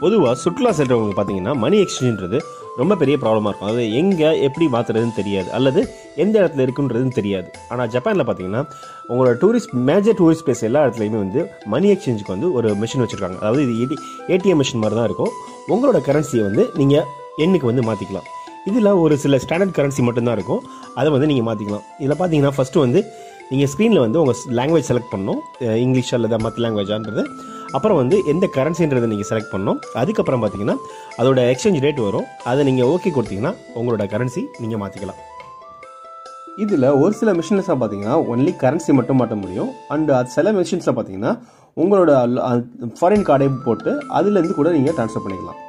பொதுவாக சுற்றுலா சென்றவங்க பார்த்தீங்கன்னா மணி எக்ஸ்சேஞ்சுன்றது ரொம்ப பெரிய ப்ராப்ளமாக இருக்கும் அதாவது எங்கே எப்படி மாற்றுறதுன்னு தெரியாது அல்லது எந்த இடத்துல இருக்குன்றதுன்னு தெரியாது ஆனால் ஜப்பானில் பார்த்தீங்கன்னா உங்களோட டூரிஸ்ட் மேஜர் டூரிஸ்ட் பிளேஸ் எல்லா இடத்துலையுமே வந்து மணி எக்ஸ்சேஞ்சுக்கு வந்து ஒரு மிஷின் வச்சுருக்காங்க அதாவது இது ஏடி ஏடிஎம் மிஷின் மாதிரி தான் இருக்கும் உங்களோட கரன்சியை வந்து நீங்கள் எண்ணுக்கு வந்து மாற்றிக்கலாம் இதில் ஒரு சில ஸ்டாண்டர்ட் கரன்சி மட்டும்தான் இருக்கும் அதை வந்து நீங்கள் மாற்றிக்கலாம் இதில் பார்த்தீங்கன்னா ஃபஸ்ட்டு வந்து நீங்கள் ஸ்க்ரீனில் வந்து உங்கள் லாங்குவேஜ் செலக்ட் பண்ணணும் அஹ் இங்கிலீஷ் அல்லது மற்ற லாங்குவேஜான்றது அப்புறம் வந்து எந்த கரன்சின்றதை நீங்கள் செலக்ட் பண்ணணும் அதுக்கப்புறம் பார்த்தீங்கன்னா அதோட எக்ஸ்சேஞ்ச் ரேட் வரும் அதை நீங்கள் ஓகே கொடுத்தீங்கன்னா உங்களோட கரன்சி நீங்கள் மாற்றிக்கலாம் இதில் ஒரு சில மிஷின்ஸாக பார்த்தீங்கன்னா ஒன்லி கரன்சி மட்டும் மாட்ட முடியும் அண்ட் அது சில மிஷின்ஸில் பார்த்தீங்கன்னா உங்களோட ஃபாரின் கார்டை போட்டு அதுலேருந்து கூட நீங்கள் ட்ரான்ஸ்ஃபர் பண்ணிக்கலாம்